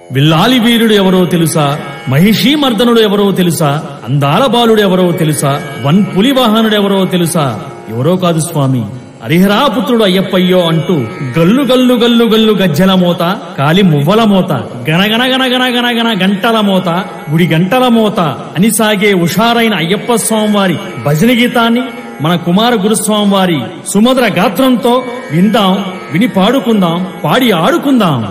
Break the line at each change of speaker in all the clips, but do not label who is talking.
విల్లాలి వీరుడు ఎవరో తెలుసా మహిషీ మర్దనుడు ఎవరో తెలుసా అందాల బాలుడు ఎవరో తెలుసా వన్ పులి వాహనుడు ఎవరో తెలుసా ఎవరో కాదు స్వామి హరిహరాపుత్రుడు అయ్యప్పయ్యో అంటూ గల్లు గల్లు గల్లు గల్లు గజ్జల మోత కాలి మువ్వల మోత గణగణ గణ గణ గణ గణ గంటల మోత గుడి గంటల మోత అని సాగే ఉషారైన అయ్యప్ప స్వామి వారి భజన గీతాన్ని మన కుమార గురుస్వామి వారి సుమధుర గాత్రంతో విందాం విని పాడుకుందాం పాడి ఆడుకుందాం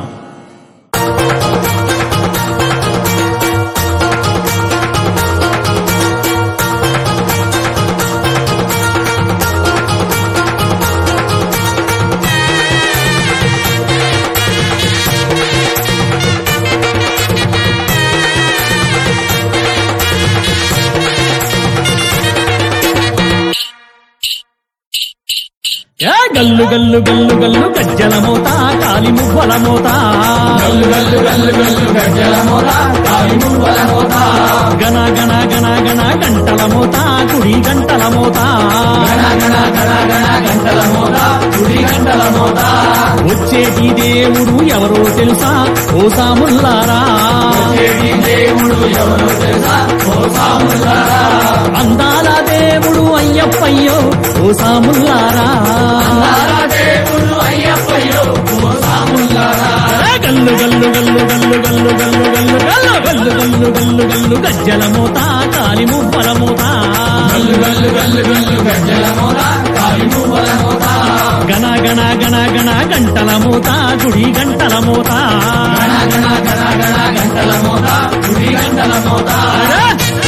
ఏ గల్లు గల్లు గల్లు గల్లు గజ్జల మోత కాలి మువ్వల మోత
గల్లు గల్లు గల్లు గల్లు గజ్జల మోత కాలి మువ్వల మోత
గణ గణ గణ గణ గంటల మోత కుడి గంటల మోత
గణ గణ గణ గణ గంటల మోత గుడి గంటల మోత
వచ్చేటి దేవుడు ఎవరో తెలుసా ఓ సాముల్లారా
చేటి దేవుడు ఎవరో తెలుసా ఓ సాములారా
అందాల దేవుడు అయ్యప్పయ్యో ఓ సాముల్లారా
నారా దేవుడు అయ్యప్పయ్యో ఓ సాములారా
ఏ గల్లు గల్లు గల్లు గల్లు గల్లు గల్లు గల్లు గల్లు గల్లు గల్లు గల్లు గల్లు గజ్జల మోత కాలి మువ్వల మోత
గల్లు గల్లు గల్లు గల్లు గజ్జల మోత కాలి మువ్వల మోత
గణ గణ గణ గణ గంటల మోత గుడి గంటల మోత
గణ గణ గణ గణ గంటల మోత గుడి గంటల మోత
అరే!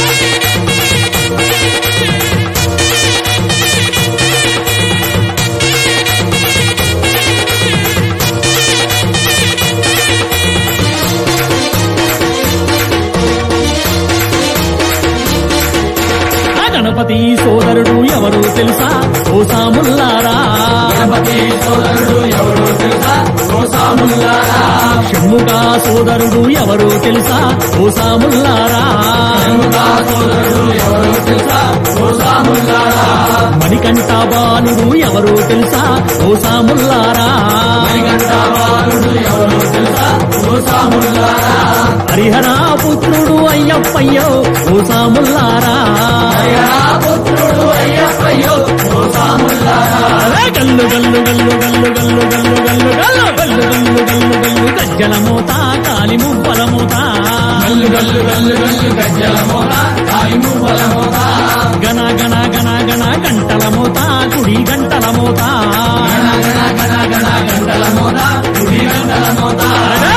ఆ గణపతి సోదరుడు ఎవరు తెలుసా ఓ సాముల్లారా
గణపతి సోదరుడు ఎవరో తెలుసా ఓ సాములారా
షణ్ముఖ సోదరుడు ఎవరు తెలుసా ఓ సాముల్లారా
గంగా సోదరుడు ఎవరో తెలుసా ఓ సాములారా
మణికంఠ బాలుడు ఎవరు తెలుసా ఓ సాముల్లారా
మణికంఠ బాలుడు ఎవరో తెలుసా ఓ సాములారా
హరిహర పుత్రుడు అయ్యప్పయ్యో ఓ సాముల్లారా
హరిహర పుత్రుడు అయ్యప్పయ్యో ఓ సాములారా
అరే గల్లు గల్లు గల్లు గల్లు గల్లు గల్లు గల్లు గల్లు గల్లు గల్లు గల్లు గల్లు గజ్జల మోత కాలి మువ్వల మోత
గల్లు గల్లు గల్లు గల్లు గజ్జల మోత కాలి మువ్వల మోత
గణ గణ గణ గణ గంటల మోత గుడి గంటల మోత
గణ గణ గణ గణ గంటల మోత గుడి గంటల మోత
అరే!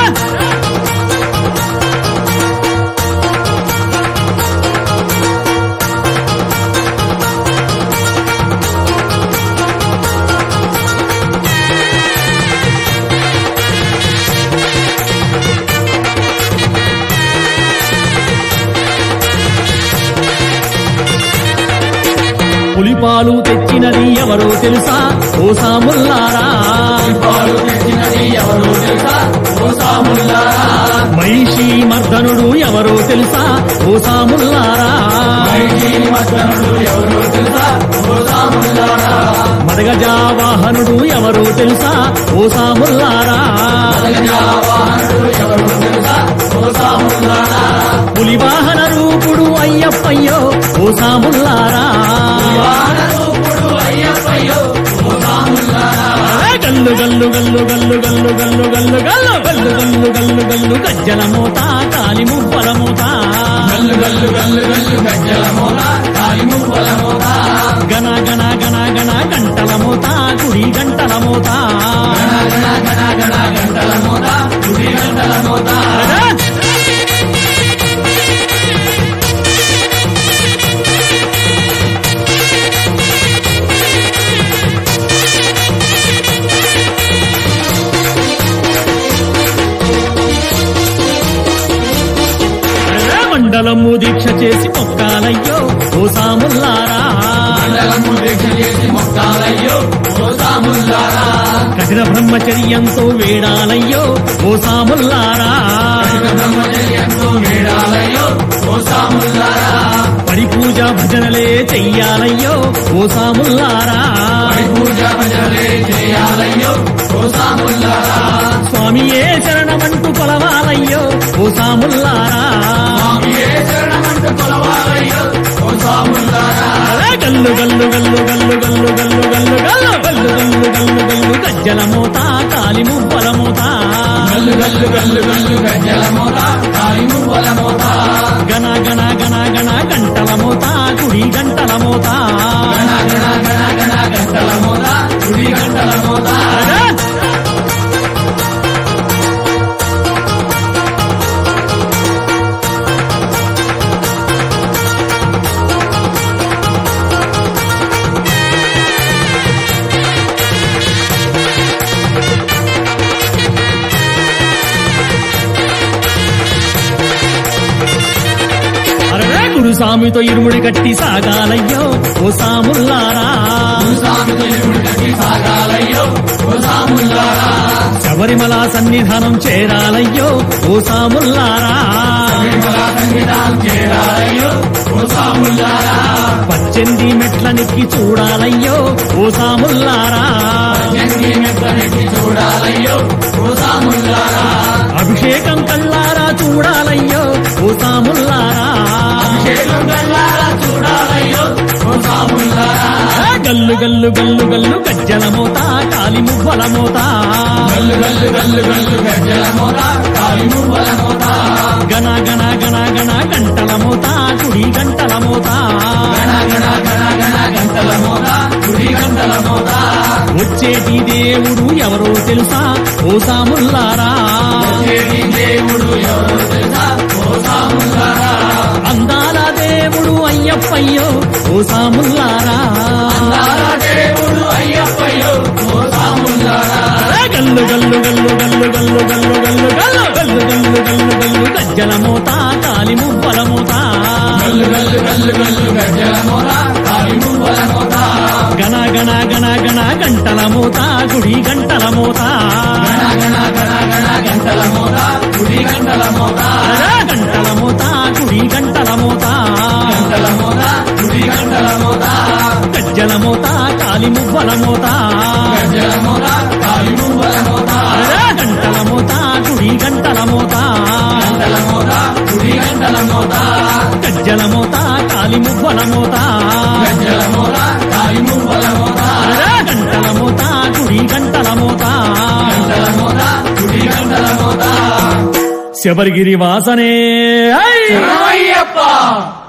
పులిపాలు తెచ్చినది ఎవరో తెలుసా ఓ సాముల్లారా
పాలు తెచ్చినది ఎవరో తెలుసా ఓ సాములారా
మహిషి మర్దనుడు ఎవరో తెలుసా ఓ సాముల్లారా
మైజీ మద్దనుడు ఎవరో తెలుసా ఓ సాములారా
మదగజా వాహనుడు ఎవరో తెలుసా ఓ సాముల్లారా
వాహనుడు ఎవరో తెలుసా ఓ సాములారా
పులి వాహన రూపుడు అయ్యప్పయ్యో ఓ సాముల్లారా
వానరూపుడు అయ్యప్పయ్యో ఓ సాములారా
అరే గల్లు గల్లు గల్లు గల్లు గల్లు గల్లు గల్లు గల్లు గల్లు గల్లు గల్లు గల్లు గజ్జల మోత కాలి మువ్వల మోత
గల్లు గల్లు గల్లు గల్లు గజ్జల మోత కాలి మువ్వల మోత
గణ గణ గణ గణ గంటల మోత గుడి గంటల మోత
గణ గణ గణ గణ గంటల మోత గుడి గంటల మోత
అరే! అరే మండలము దీక్ష చేసి మొక్కాలయ్యో ఓ సాముల్లారా
మండలము దీక్ష చేసి మొక్కాలయ్యో ఓ సాములారా
కఠిన బ్రహ్మచర్యంతో వేడాలయ్యో ఓ సాముల్లారా
కఠిన బ్రహ్మచర్యంతో వేడాలయ్యో ఓ సాములారా
పడి పూజ భజనలే చెయ్యాలయ్యో ఓ సాముల్లారా
పడి పూజ భజనలే చేయాలయ్యో ఓ సాములారా
స్వామియే శరణమంటూ కొలవాలయ్యో సాముల్లారా
స్వామియే శరణమంటూ కొలవాలయ్యో ఓ సాములారా
అరే గల్లు గల్లు గల్లు గల్లు గల్లు గల్లు గల్లు గల్లు గల్లు గల్లు గల్లు గల్లు గజ్జల మోత కాలి మువ్వల మోత
గల్లు గల్లు గల్లు గల్లు గజ్జల మోత కాలి మువ్వల మోత
గణ గణ గణ గణ గంటల మోత గుడి గంటల మోత
గణ గణ గణ గణ గంటల మోత గుడి గంటల మోత
అరే! అరే గురుస్వామితో ఇరుముడి కట్టి సాగాలయ్యో ఓ సాముల్లారా
స్వామితో ఇరుముడి కట్టి సాగాలయ్యో ఓ సాములారా
శబరిమల సన్నిధానం చేరాలయ్యో ఓ సాముల్లారా
విమల సంగీతం చేరాలయ్యో ఓ సాములారా
పద్దెనిమిది మెట్ల నెక్కి చూడాలయ్యో ఓ సాముల్లారా
జంగి మెత్తనెక్కి చూడాలయ్యో ఓ సాములారా
అభిషేకం కల్లారా చూడాలయ్యో ఓ సాముల్లారా
అభిషేకం కల్లారా చూడాలయ్యో ఓ సాములారా
ఆ గల్లు గల్లు గల్లు గల్లు గజ్జల మోత కాలి మువ్వల మోత
గల్లు గల్లు గల్లు గల్లు గజ్జల మోత కాలి మువ్వల మోత
గణ గణ గణ గణ గంటల మోత గుడి గంటల మోత
గణ గణ గణ గణ గంటల మోత గుడి గంటల మోత
వచ్చేటి దేవుడు ఎవరో తెలుసా ఓ సాముల్లారా
చేటి దేవుడు ఎవరో తెలుసా ఓ సాములారా
అందాల దేవుడు అయ్యప్పయ్యో ఓ సాముల్లారా
నారా దేవుడు అయ్యప్పయ్యో ఓ సాములారా
ఆ గల్లు గల్లు గల్లు గల్లు గల్లు గల్లు గల్లు గల్లు గల్లు గల్లు గల్లు గల్లు గజ్జల మోత కాలి మువ్వల మోత
గల్లు గల్లు గల్లు గల్లు గజ్జల మోత కాలి మువ్వల మోత
గణ గణ గణ గణ గంటల మోత గుడి గంటల మోత
గణ గణ గణ గణ గంటల మోత గుడి గంటల మోత
అరా గంటల మోత గుడి గంటల మోత
గంటల మోత గుడి గంటల మోత
గజ్జల మోత కాలి మువ్వల మోత
గజ్జల మోత కాలి మువ్వల మోత
అరా గంటల మోత గుడి గంటల మోత
గంటల మోత గుడి గంటల మోత
గజ్జల మోత కాలి మువ్వల మోత
గజ్జల మోత కాలి మువ్వల మోత
అరా గంటల మోత గుడి గంటల మోత
గంటల మోత గుడి గంటల మోత
శబరిగిరి వాసనే ఐ!
శరణమయ్యప్ప